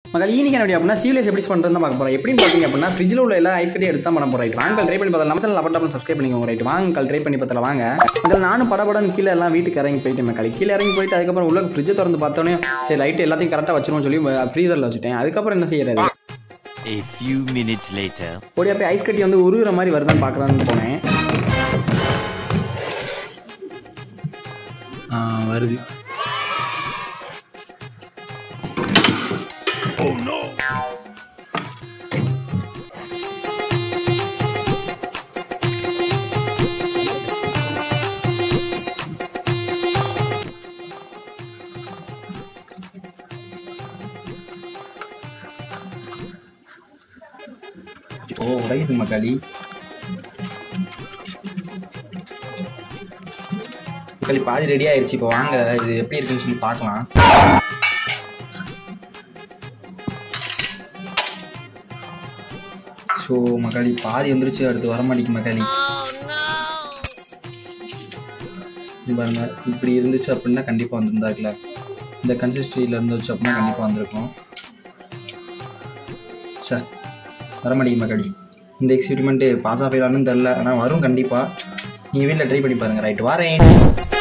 மக்கள் ஈனிக்கு என்ன அப்படின்னா சீரியஸ் எப்படி பண்ணுறது தான் பார்க்க போகிறோம் எப்படின்னு பார்த்தீங்க அப்படின்னா ஃப்ரிட்ஜில் உள்ள எல்லா ஐஸ் கட்டியும் எடுத்து தான் பண்ண போகிறோம் ரைட் வாங்க ட்ரை பண்ணி பார்த்தா நம்ம சேனல் அப்படி சப்ஸ்கிரைப் பண்ணிக்கோங்க ரைட் வாங்க ட்ரை பண்ணி பார்த்தல வாங்க மக்கள் நானும் படபடன்னு கீழே எல்லாம் வீட்டுக்கு இறங்கி போயிட்டேன் மக்கள் கீழே இறங்கி போயிட்டு அதுக்கப்புறம் உள்ள ஃப்ரிட்ஜை திறந்து பார்த்தோன்னே சரி லைட் எல்லாத்தையும் கரெக்டாக வச்சிருவோம்னு சொல்லி ஃப்ரீசரில் வச்சுட்டேன் அதுக்கப்புறம் என்ன செய்யறது A few minutes later. ஓடியா போய் ஐஸ் கட்டி வந்து உருகுற மாதிரி வருதான்னு பார்க்கலான்னு போனேன் ஆ, வருது ஓ உடையுது மக்காளி மக்காளி பாதி ரெடி ஆயிடுச்சு இப்போ வாங்க இது எப்படி இருக்குன்னு சொல்லி பார்க்கலாம் ஸோ மக்காளி பாதி வந்துருச்சு அடுத்து வர மாட்டேங்குது மக்காளி இது பாருங்க இப்படி இருந்துச்சு அப்படின்னா கண்டிப்பாக வந்திருந்தாருல இந்த கன்சிஸ்டன்சியில் இருந்துச்சு அப்படின்னா கண்டிப்பாக வந்திருக்கும் சார் வர மாட்டேங்குது மக்காளி இந்த எக்ஸ்பெரிமெண்ட்டு பாஸ் ஆகலான்னு தெரில ஆனால் வரும் கண்டிப்பாக நீங்கள் வீட்டில் ட்ரை பண்ணி பாருங்கள் ரைட் வரேன்